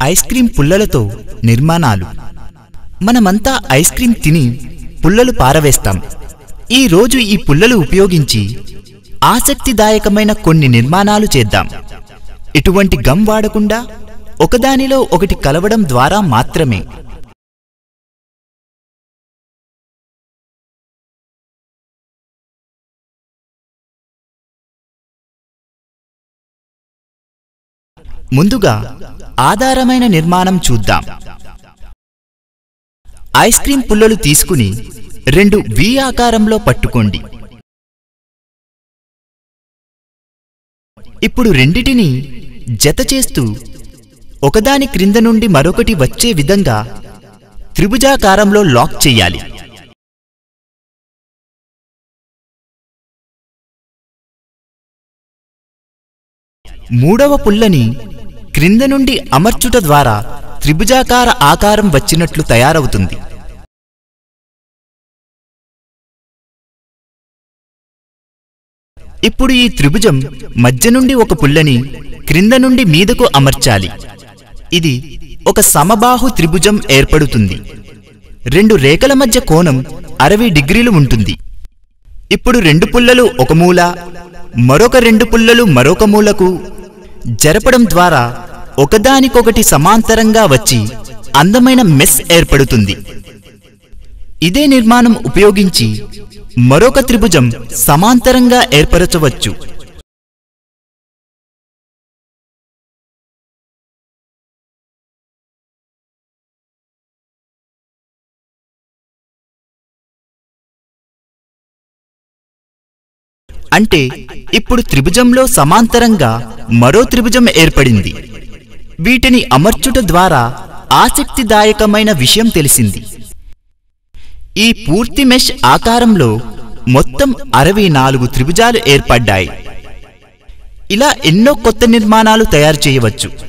ice cream పుల్లలతో నిర్మాణాలు మనమంతా ice cream తిని పుల్లలు పారవేస్తాం ఈ రోజు ఈ పుల్లలు ఉపయోగించి ఆసక్తిదాయకమైన కొన్ని నిర్మాణాలు చేద్దాం ఇటువంటి గమ్ వాడకుండా ఒకదానిలో ఒకటి కలవడం ద్వారా మాత్రమే ముందుగా ఆధారమైన నిర్మాణం చూద్దాం ఐస్ క్రీం పుల్లలు తీసుకుని రెండు వి ఆకారంలో పట్టుకోండి ఇప్పుడు రెండిటిని జత చేస్తూ ఒకదాని క్రింద నుండి మరొకటి వచ్చే విధంగా త్రిభుజాకారంలో లాక్ చెయ్యాలి మూడవ పుల్లని క్రింద నుండి అమర్చుట ద్వారా త్రిభుజాకార ఆకారం వచ్చినట్లు తయారవుతుంది ఇప్పుడు ఈ త్రిభుజం మధ్య నుండి ఒక పుల్లని క్రింద నుండి మీదకు అమర్చాలి ఇది ఒక సమబాహు త్రిభుజం ఏర్పడుతుంది రెండు రేఖల మధ్య కోణం అరవై డిగ్రీలు ఉంటుంది ఇప్పుడు రెండు పుల్లలు ఒక మూల మరొక రెండు పుల్లలు మరొక మూలకు జరపడం ద్వారా ఒకదానికొకటి సమాంతరంగా వచ్చి అందమైన మెస్ ఏర్పడుతుంది ఇదే నిర్మాణం ఉపయోగించి మరొక త్రిభుజం సమాంతరంగా ఏర్పరచవచ్చు అంటే ఇప్పుడు త్రిభుజంలో సమాంతరంగా మరో త్రిభుజం ఏర్పడింది వీటిని అమర్చుట ద్వారా ఆసక్తిదాయకమైన విషయం తెలిసింది ఈ పూర్తి మెష్ ఆకారంలో మొత్తం అరవై నాలుగు త్రిభుజాలు ఏర్పడ్డాయి ఇలా ఎన్నో కొత్త నిర్మాణాలు తయారు చేయవచ్చు